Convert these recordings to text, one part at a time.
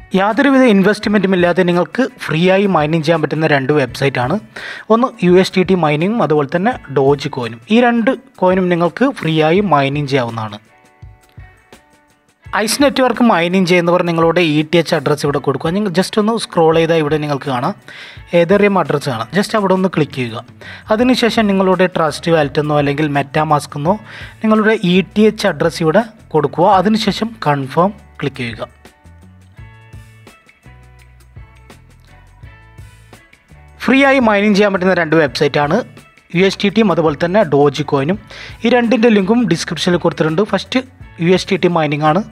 യാതൊരുവിധ ഇൻവെസ്റ്റ്മെൻറ്റും ഇല്ലാതെ നിങ്ങൾക്ക് ഫ്രീ ആയി മൈനിങ് ചെയ്യാൻ പറ്റുന്ന രണ്ട് വെബ്സൈറ്റാണ് ഒന്ന് യു എസ് ടി ടി മൈനിങ്ങും അതുപോലെ തന്നെ ഡോജ് കോയിനും ഈ രണ്ട് കോയിനും നിങ്ങൾക്ക് ഫ്രീ ആയി മൈനിങ് ചെയ്യാവുന്നതാണ് ഐസ് നെറ്റ്വർക്ക് മൈനിങ് ചെയ്യുന്നവർ നിങ്ങളുടെ ഇ ടി എച്ച് അഡ്രസ്സ് ഇവിടെ കൊടുക്കുക നിങ്ങൾ ജസ്റ്റ് ഒന്ന് സ്ക്രോൾ ചെയ്താൽ ഇവിടെ നിങ്ങൾക്ക് കാണാം ഏതെറിയം അഡ്രസ്സ് കാണാം ജസ്റ്റ് അവിടെ ഒന്ന് ക്ലിക്ക് ചെയ്യുക അതിനുശേഷം നിങ്ങളുടെ ട്രസ്റ്റ് വാലറ്റ് എന്നോ അല്ലെങ്കിൽ മെറ്റാമാസ്ക് എന്നോ നിങ്ങളുടെ ഇ ടി എച്ച് അഡ്രസ്സ് ഇവിടെ കൊടുക്കുക അതിനുശേഷം കൺഫേം ക്ലിക്ക് ചെയ്യുക ഫ്രീ ആയി മൈനിങ് ചെയ്യാൻ പറ്റുന്ന രണ്ട് വെബ്സൈറ്റാണ് യു എസ് ടി ടിയും അതുപോലെ തന്നെ ഡോജി കോയിനും ഈ രണ്ടിൻ്റെ ലിങ്കും ഡിസ്ക്രിപ്ഷനിൽ കൊടുത്തിട്ടുണ്ട് first U S T T mining ആണ്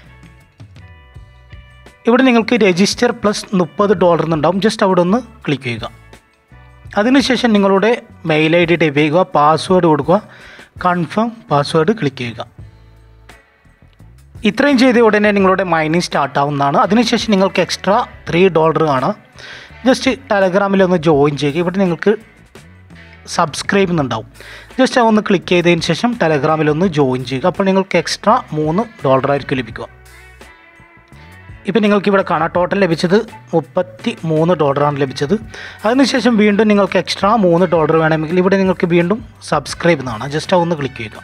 ഇവിടെ നിങ്ങൾക്ക് രജിസ്റ്റർ പ്ലസ് മുപ്പത് ഡോളർ എന്നുണ്ടാവും ജസ്റ്റ് അവിടെ ഒന്ന് ക്ലിക്ക് ചെയ്യുക അതിനുശേഷം നിങ്ങളുടെ മെയിൽ ഐ ഡി ടൈപ്പ് ചെയ്യുക പാസ്വേഡ് കൊടുക്കുക കൺഫേം പാസ്വേഡ് ക്ലിക്ക് ചെയ്യുക ഇത്രയും ചെയ്ത ഉടനെ നിങ്ങളുടെ മൈനിങ് സ്റ്റാർട്ട് ആവുന്നതാണ് അതിനുശേഷം നിങ്ങൾക്ക് എക്സ്ട്രാ ത്രീ ഡോളർ കാണാം ജസ്റ്റ് ടെലഗ്രാമിൽ ഒന്ന് ജോയിൻ ചെയ്യുക ഇവിടെ നിങ്ങൾക്ക് സബ്സ്ക്രൈബ് എന്നുണ്ടാവും ജസ്റ്റ് ഒന്ന് ക്ലിക്ക് ചെയ്തതിന് ശേഷം ടെലഗ്രാമിൽ ഒന്ന് ജോയിൻ ചെയ്യുക അപ്പോൾ നിങ്ങൾക്ക് എക്സ്ട്രാ മൂന്ന് ഡോളർ ആയിരിക്കും ലഭിക്കുക ഇപ്പം നിങ്ങൾക്ക് ഇവിടെ കാണാം ടോട്ടൽ ലഭിച്ചത് മുപ്പത്തി മൂന്ന് ഡോളറാണ് ലഭിച്ചത് അതിനുശേഷം വീണ്ടും നിങ്ങൾക്ക് എക്സ്ട്രാ മൂന്ന് ഡോളർ വേണമെങ്കിൽ ഇവിടെ നിങ്ങൾക്ക് വീണ്ടും സബ്സ്ക്രൈബ് എന്നാണ് ജസ്റ്റ് ഒന്ന് ക്ലിക്ക് ചെയ്യുക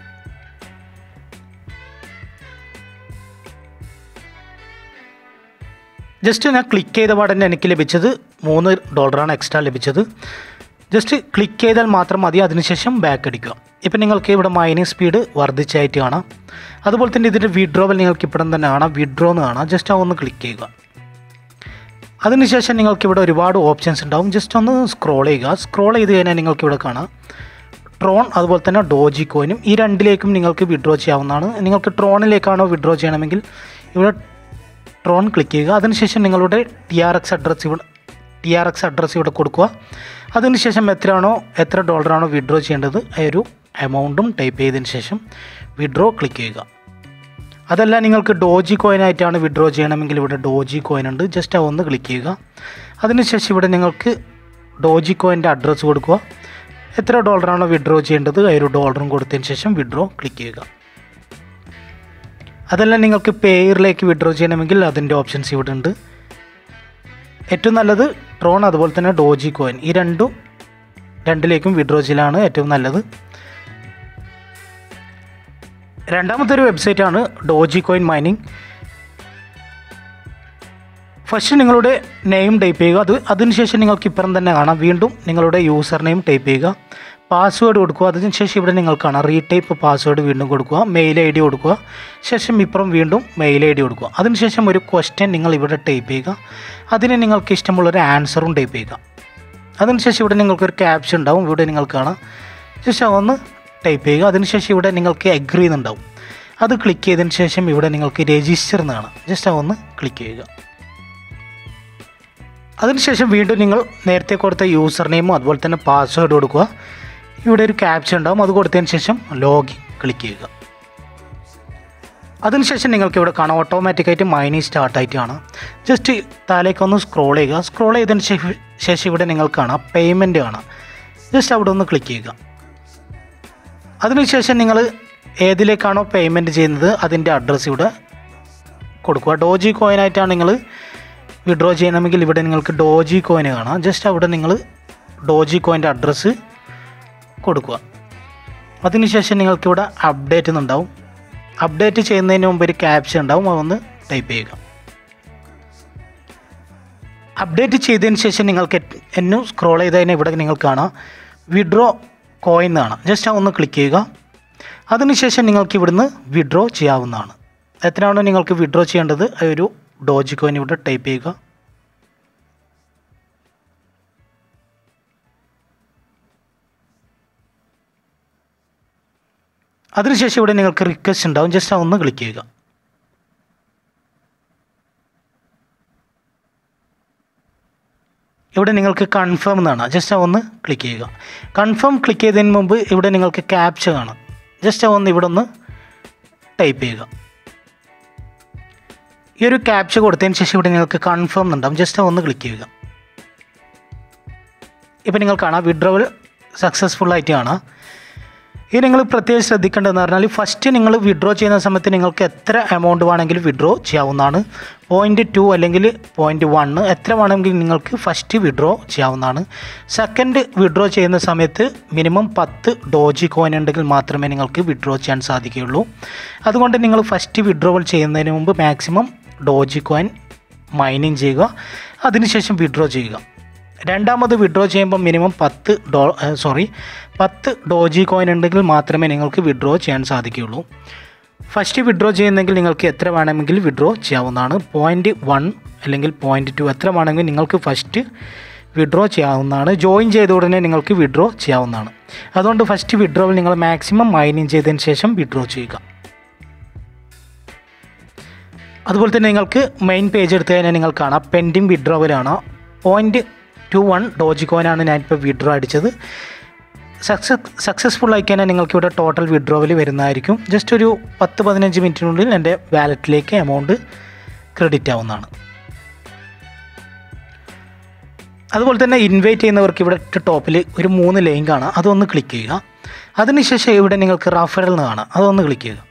ജസ്റ്റ് ഞാൻ ക്ലിക്ക് ചെയ്ത പാടന്നെ എനിക്ക് ലഭിച്ചത് മൂന്ന് ഡോളറാണ് എക്സ്ട്രാ ലഭിച്ചത് ജസ്റ്റ് ക്ലിക്ക് ചെയ്താൽ മാത്രം മതി അതിനുശേഷം ബാക്ക് അടിക്കുക ഇപ്പം നിങ്ങൾക്ക് ഇവിടെ മൈനിങ് സ്പീഡ് വർദ്ധിച്ചായിട്ട് കാണാം അതുപോലെ തന്നെ ഇതിൻ്റെ വിഡ്രോവൽ നിങ്ങൾക്ക് ഇപ്പം തന്നെ കാണാം വിഡ്രോ എന്ന് കാണാം ജസ്റ്റ് ആ ഒന്ന് ക്ലിക്ക് ചെയ്യുക അതിനുശേഷം നിങ്ങൾക്ക് ഇവിടെ ഒരുപാട് ഓപ്ഷൻസ് ഉണ്ടാവും ജസ്റ്റ് ഒന്ന് സ്ക്രോൾ ചെയ്യുക സ്ക്രോൾ ചെയ്ത് കഴിഞ്ഞാൽ നിങ്ങൾക്ക് ഇവിടെ കാണാം ട്രോൺ അതുപോലെ തന്നെ ഡോജി കോയിനും ഈ രണ്ടിലേക്കും നിങ്ങൾക്ക് വിഡ്രോ ചെയ്യാവുന്നതാണ് നിങ്ങൾക്ക് ട്രോണിലേക്കാണോ വിഡ്രോ ചെയ്യണമെങ്കിൽ ഇവിടെ ട്രോൺ ക്ലിക്ക് ചെയ്യുക അതിനുശേഷം നിങ്ങളുടെ ടി ആർ എക്സ് അഡ്രസ്സ് ഇവിടെ ടി ആർ എക്സ് അഡ്രസ്സ് ഇവിടെ കൊടുക്കുക അതിനുശേഷം എത്രയാണോ എത്ര ഡോളറാണോ വിഡ്രോ ചെയ്യേണ്ടത് ആ ഒരു എമൗണ്ടും ടൈപ്പ് ചെയ്തതിന് ശേഷം വിഡ്രോ ക്ലിക്ക് ചെയ്യുക അതല്ല നിങ്ങൾക്ക് ഡോജി കോയിനായിട്ടാണ് വിഡ്രോ ചെയ്യണമെങ്കിൽ ഇവിടെ ഡോജി കോയിൻ ഉണ്ട് ജസ്റ്റ് ഒന്ന് ക്ലിക്ക് ചെയ്യുക അതിനുശേഷം ഇവിടെ നിങ്ങൾക്ക് ഡോജി കോയിൻ്റെ അഡ്രസ്സ് കൊടുക്കുക എത്ര ഡോളറാണോ വിഡ്രോ ചെയ്യേണ്ടത് ആ ഒരു ഡോളറും കൊടുത്തതിന് ശേഷം വിഡ്രോ ക്ലിക്ക് ചെയ്യുക അതല്ല നിങ്ങൾക്ക് പേയറിലേക്ക് വിഡ്രോ ചെയ്യണമെങ്കിൽ അതിൻ്റെ ഓപ്ഷൻസ് ഇവിടെ ഉണ്ട് ഏറ്റവും നല്ലത് ട്രോൺ അതുപോലെ തന്നെ ഡോജി കോയിൻ ഈ രണ്ടും രണ്ടിലേക്കും വിഡ്രോ ചെയ്യലാണ് ഏറ്റവും നല്ലത് രണ്ടാമത്തെ ഒരു വെബ്സൈറ്റാണ് ഡോജി കോയിൻ മൈനിങ് ഫസ്റ്റ് നിങ്ങളുടെ നെയിം ടൈപ്പ് ചെയ്യുക അത് അതിനുശേഷം നിങ്ങൾക്ക് ഇപ്പുറം തന്നെ കാണാം വീണ്ടും നിങ്ങളുടെ യൂസർ നെയിം ടൈപ്പ് ചെയ്യുക പാസ്വേഡ് കൊടുക്കുക അതിനുശേഷം ഇവിടെ നിങ്ങൾക്ക് കാണാം റീടൈപ്പ് പാസ്വേഡ് വീണ്ടും കൊടുക്കുക മെയിൽ ഐ ഡി കൊടുക്കുക ശേഷം ഇപ്പുറം വീണ്ടും മെയിൽ ഐ ഡി കൊടുക്കുക അതിനുശേഷം ഒരു ക്വസ്റ്റ്യൻ നിങ്ങൾ ഇവിടെ ടൈപ്പ് ചെയ്യുക അതിന് നിങ്ങൾക്ക് ഇഷ്ടമുള്ളൊരു ആൻസറും ടൈപ്പ് ചെയ്യുക അതിനുശേഷം ഇവിടെ നിങ്ങൾക്കൊരു ക്യാപ്ഷൻ ഉണ്ടാവും ഇവിടെ നിങ്ങൾക്ക് കാണാം ശേഷം ഒന്ന് ടൈപ്പ് ചെയ്യുക അതിനുശേഷം ഇവിടെ നിങ്ങൾക്ക് എഗ്രി എന്നുണ്ടാവും അത് ക്ലിക്ക് ചെയ്തതിന് ശേഷം ഇവിടെ നിങ്ങൾക്ക് രജിസ്റ്റർ എന്ന് കാണാം ജസ്റ്റ് ഒന്ന് ക്ലിക്ക് ചെയ്യുക അതിനുശേഷം വീണ്ടും നിങ്ങൾ നേരത്തെ കൊടുത്ത യൂസർ നെയിമും അതുപോലെ തന്നെ പാസ്വേഡ് കൊടുക്കുക ഇവിടെ ഒരു ക്യാപ്ഷൻ ഉണ്ടാവും അത് കൊടുത്തതിന് ശേഷം ലോഗിൻ ക്ലിക്ക് ചെയ്യുക അതിനുശേഷം നിങ്ങൾക്ക് ഇവിടെ കാണാം ഓട്ടോമാറ്റിക്കായിട്ട് മൈനിങ് സ്റ്റാർട്ടായിട്ട് കാണാം ജസ്റ്റ് താഴേക്കൊന്ന് സ്ക്രോൾ ചെയ്യുക സ്ക്രോൾ ചെയ്തതിന് ശേഷം ശേഷം ഇവിടെ നിങ്ങൾക്ക് കാണാം പേയ്മെൻറ്റ് കാണാം ജസ്റ്റ് അവിടെ ഒന്ന് ക്ലിക്ക് ചെയ്യുക അതിനുശേഷം നിങ്ങൾ ഏതിലേക്കാണോ പേയ്മെൻറ്റ് ചെയ്യുന്നത് അതിൻ്റെ അഡ്രസ്സ് ഇവിടെ കൊടുക്കുക ഡോജി കോയിനായിട്ടാണ് നിങ്ങൾ വിഡ്രോ ചെയ്യണമെങ്കിൽ ഇവിടെ നിങ്ങൾക്ക് ഡോജി കോയിൻ കാണാം ജസ്റ്റ് അവിടെ നിങ്ങൾ ഡോജി കോയിൻ്റെ അഡ്രസ്സ് കൊടുക്കുക അതിനുശേഷം നിങ്ങൾക്ക് ഇവിടെ അപ്ഡേറ്റ് എന്നുണ്ടാവും അപ്ഡേറ്റ് ചെയ്യുന്നതിന് മുമ്പ് ഒരു ക്യാപ്ഷൻ ഉണ്ടാവും അതൊന്ന് ടൈപ്പ് ചെയ്യുക അപ്ഡേറ്റ് ചെയ്തതിന് ശേഷം നിങ്ങൾക്ക് എന്നും സ്ക്രോൾ ചെയ്തതിന് ഇവിടെ നിങ്ങൾക്ക് കാണാം വിഡ്രോ കോയിൻ എന്നാണ് ജസ്റ്റ് ഒന്ന് ക്ലിക്ക് ചെയ്യുക അതിനുശേഷം നിങ്ങൾക്ക് ഇവിടുന്ന് വിഡ്രോ ചെയ്യാവുന്നതാണ് എത്രയാണോ നിങ്ങൾക്ക് വിഡ്രോ ചെയ്യേണ്ടത് ആ ഒരു ഡോജി കോയിൻ ഇവിടെ ടൈപ്പ് ചെയ്യുക അതിനുശേഷം ഇവിടെ നിങ്ങൾക്ക് റിക്വസ്റ്റ് ഉണ്ടാവും ജസ്റ്റ് ഒന്ന് ക്ലിക്ക് ചെയ്യുക ഇവിടെ നിങ്ങൾക്ക് കൺഫേം എന്നാണ് ജസ്റ്റ് ഒന്ന് ക്ലിക്ക് ചെയ്യുക കൺഫേം ക്ലിക്ക് ചെയ്തതിന് മുമ്പ് ഇവിടെ നിങ്ങൾക്ക് ക്യാപ്ച കാണാം ജസ്റ്റ് ഒന്ന് ഇവിടെ ഒന്ന് ടൈപ്പ് ചെയ്യുക ഈ ഒരു ക്യാപ്ച കൊടുത്തതിന് ശേഷം ഇവിടെ നിങ്ങൾക്ക് കൺഫേം എന്നുണ്ടാവും ജസ്റ്റ് ഒന്ന് ക്ലിക്ക് ചെയ്യുക ഇപ്പം നിങ്ങൾ കാണാം വിഡ്രോവൽ സക്സസ്ഫുൾ ആയിട്ട് കാണാം ഇത് നിങ്ങൾ പ്രത്യേകം ശ്രദ്ധിക്കേണ്ടതെന്ന് പറഞ്ഞാൽ ഫസ്റ്റ് നിങ്ങൾ വിഡ്രോ ചെയ്യുന്ന സമയത്ത് നിങ്ങൾക്ക് എത്ര എമൗണ്ട് വേണമെങ്കിലും വിഡ്രോ ചെയ്യാവുന്നതാണ് പോയിൻറ്റ് ടു അല്ലെങ്കിൽ പോയിൻറ്റ് വണ്ണ് എത്ര വേണമെങ്കിലും നിങ്ങൾക്ക് ഫസ്റ്റ് വിഡ്രോ ചെയ്യാവുന്നതാണ് സെക്കൻഡ് വിഡ്രോ ചെയ്യുന്ന സമയത്ത് മിനിമം പത്ത് ഡോജി കോയിൻ ഉണ്ടെങ്കിൽ മാത്രമേ നിങ്ങൾക്ക് വിഡ്രോ ചെയ്യാൻ സാധിക്കുകയുള്ളൂ അതുകൊണ്ട് നിങ്ങൾ ഫസ്റ്റ് വിഡ്രോവൽ ചെയ്യുന്നതിന് മുമ്പ് മാക്സിമം ഡോജി കോയിൻ മൈനിങ് ചെയ്യുക അതിനുശേഷം വിഡ്രോ ചെയ്യുക രണ്ടാമത് വിഡ്രോ ചെയ്യുമ്പോൾ മിനിമം പത്ത് ഡോ സോറി പത്ത് ഡോജി കോയിൻ ഉണ്ടെങ്കിൽ മാത്രമേ നിങ്ങൾക്ക് വിഡ്രോ ചെയ്യാൻ സാധിക്കുകയുള്ളൂ ഫസ്റ്റ് വിഡ്രോ ചെയ്യുന്നെങ്കിൽ നിങ്ങൾക്ക് എത്ര വേണമെങ്കിൽ വിഡ്രോ ചെയ്യാവുന്നതാണ് പോയിൻറ്റ് വൺ അല്ലെങ്കിൽ പോയിൻറ്റ് ടു എത്ര വേണമെങ്കിൽ നിങ്ങൾക്ക് ഫസ്റ്റ് വിഡ്രോ ചെയ്യാവുന്നതാണ് ജോയിൻ ചെയ്ത ഉടനെ നിങ്ങൾക്ക് വിഡ്രോ ചെയ്യാവുന്നതാണ് അതുകൊണ്ട് ഫസ്റ്റ് വിഡ്രോവൽ നിങ്ങൾ മാക്സിമം മൈനിങ് ചെയ്തതിന് ശേഷം വിഡ്രോ ചെയ്യുക അതുപോലെ തന്നെ നിങ്ങൾക്ക് മെയിൻ പേജ് എടുത്തു കഴിഞ്ഞാൽ നിങ്ങൾ കാണാം പെൻഡിങ് വിഡ്രോവലാണ് പോയിൻറ്റ് ടു വൺ ഡോജി കോയിനാണ് ഞാനിപ്പോൾ വിഡ്രോ അടിച്ചത് സക്സസ് സക്സസ്ഫുൾ ആയി കഴിഞ്ഞാൽ നിങ്ങൾക്ക് ഇവിടെ ടോട്ടൽ വിഡ്രോവൽ വരുന്നതായിരിക്കും ജസ്റ്റ് ഒരു പത്ത് പതിനഞ്ച് മിനിറ്റിനുള്ളിൽ എൻ്റെ വാലറ്റിലേക്ക് എമൗണ്ട് ക്രെഡിറ്റ് ആവുന്നതാണ് അതുപോലെ തന്നെ ഇൻവൈറ്റ് ചെയ്യുന്നവർക്ക് ഇവിടെ ടോപ്പിൽ ഒരു മൂന്ന് ലൈൻ കാണാം അതൊന്ന് ക്ലിക്ക് ചെയ്യുക അതിനുശേഷം ഇവിടെ നിങ്ങൾക്ക് റഫറൽ എന്ന് കാണാം അതൊന്ന് ക്ലിക്ക് ചെയ്യുക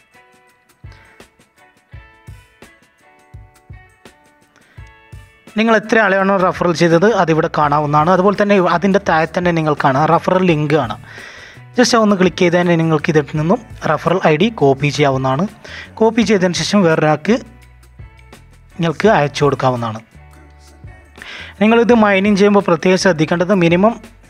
നിങ്ങൾ എത്ര ആളെയാണോ റഫറൽ ചെയ്തത് അതിവിടെ കാണാവുന്നതാണ് അതുപോലെ തന്നെ അതിൻ്റെ താഴെ തന്നെ നിങ്ങൾ കാണാം റഫറൽ ലിങ്ക് കാണാം ജസ്റ്റ് ഒന്ന് ക്ലിക്ക് ചെയ്ത് തന്നെ നിങ്ങൾക്ക് ഇതിൽ നിന്നും റഫറൽ ഐ ഡി കോപ്പി ചെയ്യാവുന്നതാണ് കോപ്പി ചെയ്തതിന് ശേഷം വേറൊരാൾക്ക് നിങ്ങൾക്ക് അയച്ചു കൊടുക്കാവുന്നതാണ് നിങ്ങളിത് മൈനിങ് ചെയ്യുമ്പോൾ പ്രത്യേകം ശ്രദ്ധിക്കേണ്ടത് മിനിമം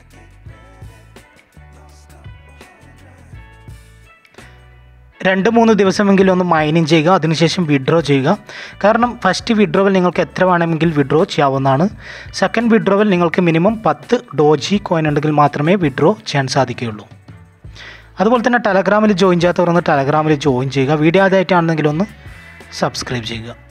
രണ്ട് മൂന്ന് ദിവസമെങ്കിലും ഒന്ന് മൈനിങ് ചെയ്യുക അതിനുശേഷം വിഡ്രോ ചെയ്യുക കാരണം ഫസ്റ്റ് വിഡ്രോവൽ നിങ്ങൾക്ക് എത്ര വേണമെങ്കിൽ വിഡ്രോ ചെയ്യാവുന്നതാണ് സെക്കൻഡ് വിഡ്രോവൽ നിങ്ങൾക്ക് മിനിമം പത്ത് ഡോജി കോയിൻ ഉണ്ടെങ്കിൽ മാത്രമേ വിഡ്രോ ചെയ്യാൻ സാധിക്കുകയുള്ളൂ അതുപോലെ തന്നെ ടെലഗ്രാമിൽ ജോയിൻ ചെയ്യാത്തവർ ഒന്ന് ടെലഗ്രാമിൽ ജോയിൻ ചെയ്യുക വീഡിയോ ആദ്യമായിട്ടാണെന്നെങ്കിൽ ഒന്ന് സബ്സ്ക്രൈബ് ചെയ്യുക